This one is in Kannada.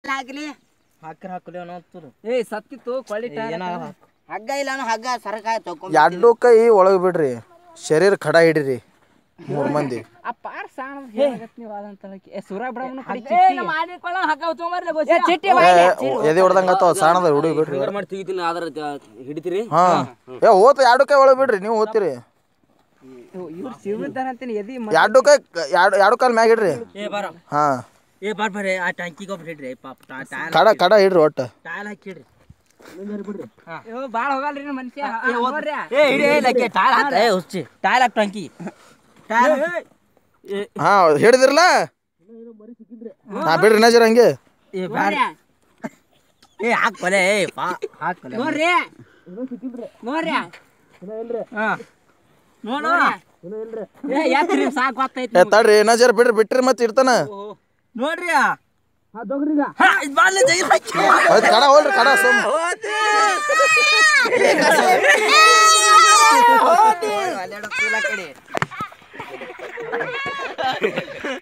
ಹಾಕ್ಲಿ ಹಾಕ್ರ ಹಾಕಲಿ ಅನ್ನೋ ಏ ಸತ್ತಿತ್ತು ಕೊಳ್ಳಿ ಏನಾಗಲ್ಲ ಹಗ್ಗ ಇಲ್ಲ ಅನ್ನೋ ಹಗ್ಗ ಸರಕಾಯ ತಕೊಂಡ್ ಎರಡು ಕೈ ಒಳಗೆ ಬಿಡ್ರಿ ಶರೀರ ಖಡ ಹಿಡಿರಿ ಮೂರ್ ಮಂದಿ ಆ ಪಾರ್ ಸಾಣ ಹೇಗತ್ ನೀವು ಅದಂತ ಏ ಸೂರ ಬಿಡವನು ಕಡಿ ಚಿಟ್ಟಿ ಮಾಡಿಕೊಳ್ಳ ಹಗ್ಗ ತೊಗೊಂಬರ್ಲೆ ಬೋಸಿ ಚಿಟ್ಟಿ ಏ, ಎದೆ ಹೊಡ್ದಂಗ ಆತಾವ ಸಾಣದ ಹುಡುಗಿ ಬಿಡ್ರಿ ಮಾಡಿ ತೆಗಿತೀನಿ ಆದ್ರ ಹಿಡಿತೀರಿ ಹಾ ಏ ಓತ ಎರಡು ಕೈ ಒಳಗೆ ಬಿಡ್ರಿ ನೀವು ಓದ್ತೀರಿ ಇವ್ರು ಸಿಗುತ್ತಾರಂತೀನಿ ಎದಿ ಎರಡು ಕೈ ಎರಡು ಎರಡು ಕಾಲ್ ಮ್ಯಾಗ ಇಡ್ರಿ ಏ ಬಾರ ಹಾ ಏ ಬಾರ್ ಬರ್ರಿ ಆ ಟ್ಯಾಂಕಿಗೆ ಒಬ್ರು ಹಿಡ್ರಿ ಪಾಪ ಟಾಯಲ್ ಕಡ ಕಡ ಇಡ್ರಿ ಒಟ್ಟು ಟಾಯಲ್ ಹಾಕಿಡ್ರಿ ಬಾಳ ಹೋಗಲ್ರಿ ನಿಮ್ಮ ಮನುಷ್ಯ ನೋಡ್ರಿ ಏ ಹಿಡಿ ಏ ಲಕ್ಕೆ ಟಾಯಲ್ ಹಾಕ ಏ ಹುಚ್ಚಿ ಟಾಯಲ್ ಹಾಕ್ ಟ್ಯಾಂಕಿ ಟಾಯಲ್ ಹಾ ಹಿಡಿದಿರಲ್ಲ ಹಾ ಬಿಡ್ರಿ ನಜರ್ ಹಂಗೆ ಏ ಬ್ಯಾಡ ಏ ಹಾಕ್ ಕೊಲೆ ಏ ಪಾ ಹಾಕ್ ಕೊಲೆ ನೋಡ್ರಿ ನೋಡ್ರಿ ಹಾ ನೋಡು ಏ ಯಾಕ್ರಿ ಸಾಕ್ ಗೊತ್ತೈತಿ ಏ ತಡ್ರಿ ನಜರ್ ಬಿಡ್ರಿ ಬಿಟ್ರಿ ಮತ್ತೆ ಇಡ್ತಾನ ನೋಡ್ರಿ ಹಾ, ಇದ್ ಬಾರ್ಲೆ ಜೈ ಹಾಕಿ ಆಯ್ತ್ ಕಡ ಹೋಲ್ರಿ ಕಡ ಸುಮ್ ಅಲ್ಲೆರಡು ಕೂಲ ಕಡೆ